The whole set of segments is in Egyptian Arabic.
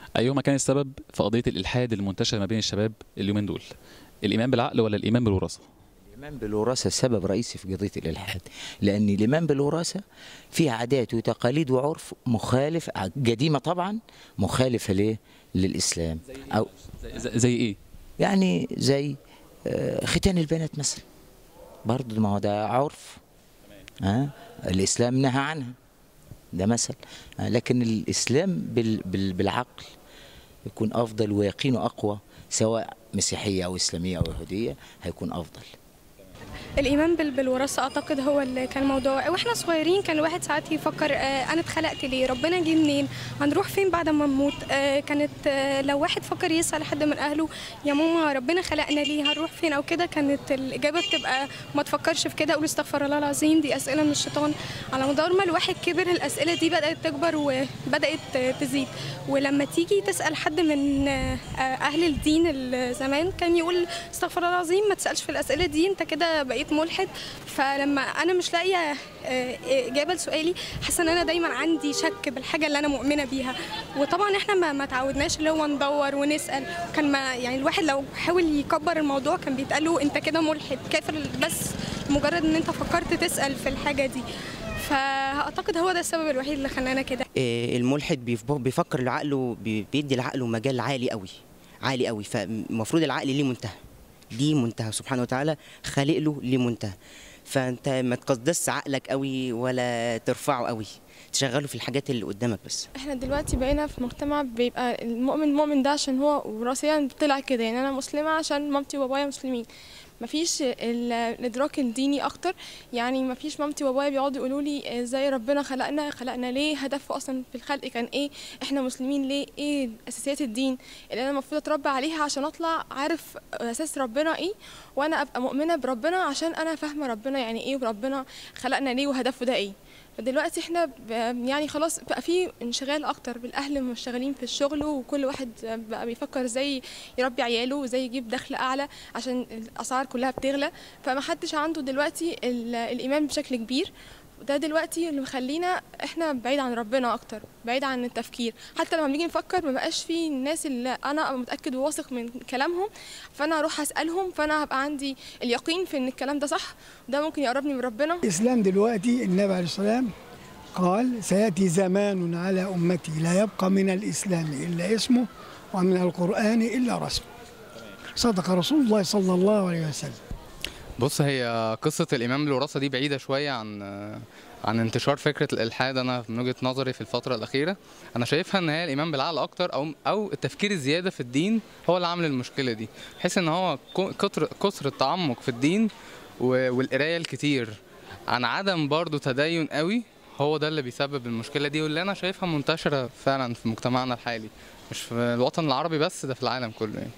ايهما كان السبب في قضيه الالحاد المنتشره ما بين الشباب اليومين دول الايمان بالعقل ولا الايمان بالوراثه الإيمان بالوراثة سبب رئيسي في قضية الإلحاد لأن الإيمان بالوراثة فيه عادات وتقاليد وعرف مخالف قديمة طبعا مخالفة ليه للإسلام أو زي, زي, زي ايه يعني زي آه، ختان البنات مثلا برضه ما هو ده عرف ها الإسلام نهى عنها ده مثل آه، لكن الإسلام بال بال بالعقل يكون أفضل ويقينه أقوى سواء مسيحية أو إسلامية أو يهودية هيكون أفضل الايمان بال- بالوراثه اعتقد هو اللي كان موضوع واحنا صغيرين كان الواحد ساعات يفكر آه، انا اتخلقت ليه ربنا جه منين هنروح فين بعد ما نموت آه، كانت آه، لو واحد فكر يسال حد من اهله يا ماما ربنا خلقنا ليه هنروح فين او كده كانت الاجابه بتبقى ما تفكرش في كده قول استغفر الله العظيم دي اسئله من الشيطان على مدار ما الواحد كبر الاسئله دي بدات تكبر وبدات آه، تزيد ولما تيجي تسال حد من آه، آه، اهل الدين زمان كان يقول استغفر الله العظيم ما تسالش في الاسئله دي انت كده بقيت ملحد فلما انا مش لاقيه آه، اجابه لسؤالي حاسه ان انا دايما عندي شك بالحاجه اللي انا مؤمنه بيها وطبعا احنا ما, ما تعودناش اللي هو ندور ونسال كان ما يعني الواحد لو حاول يكبر الموضوع كان بيتقال له انت كده ملحد كافر بس مجرد ان انت فكرت تسال في الحاجه دي فاعتقد هو ده السبب الوحيد اللي خلانا كده آه، الملحد بيف- بيفكر لعقله بي- بيدي لعقله مجال عالي قوي عالي قوي فالمفروض العقل ليه منتهى ليه منتهى سبحانه وتعالى خالق له ليه منتهى فانت ما تقدس عقلك قوي ولا ترفعه قوي تشغله في الحاجات اللي قدامك بس احنا دلوقتي بقينا في مجتمع بيبقى المؤمن مؤمن ده عشان هو وراثيا طلع كده يعني انا مسلمه عشان مامتي وبابايا مسلمين مفيش ال- الادراك الديني اكتر يعني مفيش مامتي وبابايا بيقعدوا يقولوا لي ازاي ربنا خلقنا خلقنا ليه هدفه اصلا في الخلق كان ايه احنا مسلمين ليه ايه اساسيات الدين اللي انا المفروض اتربى عليها عشان اطلع عارف اساس ربنا ايه وانا ابقى مؤمنه بربنا عشان انا فاهمه ربنا يعني ايه وربنا خلقنا ليه وهدفه ده ايه فدلوقتي احنا ب- يعني خلاص بقى في انشغال اكتر بالاهل مشغلين في الشغل وكل واحد بقى بيفكر ازاي يربي عياله وازاي يجيب دخل اعلى عشان الاسعار كلها بتغلى فما حدش عنده دلوقتي ال- الايمان بشكل كبير ده دلوقتي اللي مخلينا احنا بعيد عن ربنا اكتر بعيد عن التفكير حتى لما بنيجي نفكر ما بقاش في الناس اللي انا ابقى متاكد وواثق من كلامهم فانا اروح اسالهم فانا هبقى عندي اليقين في ان الكلام ده صح ده ممكن يقربني من ربنا الإسلام دلوقتي النبي عليه السلام قال سيأتي زمان على أمتي لا يبقى من الإسلام إلا اسمه ومن القرآن إلا رسمه صدق رسول الله صلى الله عليه وسلم بص هي قصة الإيمان بالوراثة دي بعيدة شوية عن عن انتشار فكرة الإلحاد أنا من وجهة نظري في الفترة الأخيرة أنا شايفها إن هي الإيمان بالعقل أكتر أو أو التفكير الزيادة في الدين هو اللي عامل المشكلة دي بحيث إن هو ك- كتر كثر التعمق في الدين و- والقراية الكتير عن عدم برضو تدين قوي هو ده اللي بيسبب المشكلة دي واللي أنا شايفها منتشرة فعلا في مجتمعنا الحالي مش في الوطن العربي بس ده في العالم كله يعني.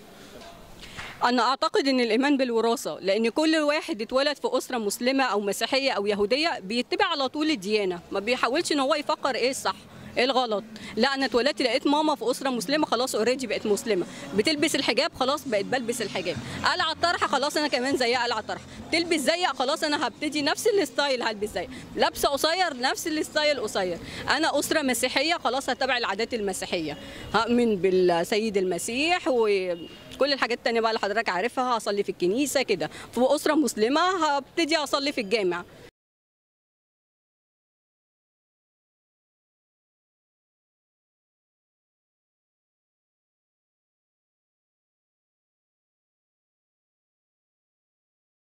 أنا أعتقد إن الإيمان بالوراثة لأن كل واحد اتولد في أسرة مسلمة أو مسيحية أو يهودية بيتبع على طول الديانة ما بيحاولش إن هو يفكر إيه الصح ايه الغلط لا انا اتولدت لقيت ماما في اسره مسلمه خلاص اوريدي بقت مسلمه بتلبس الحجاب خلاص بقت بلبس الحجاب قلع الطرحه خلاص انا كمان زيها قلع الطرحه تلبس زيها خلاص انا هبتدي نفس الستايل هلبس زيها لابسه قصير نفس الستايل قصير انا اسره مسيحيه خلاص هتبع العادات المسيحيه هؤمن بالسيد المسيح و كل الحاجات التانية بقى اللي حضرتك عارفها هصلي في الكنيسة كده في أسرة مسلمة هبتدي أصلي في الجامع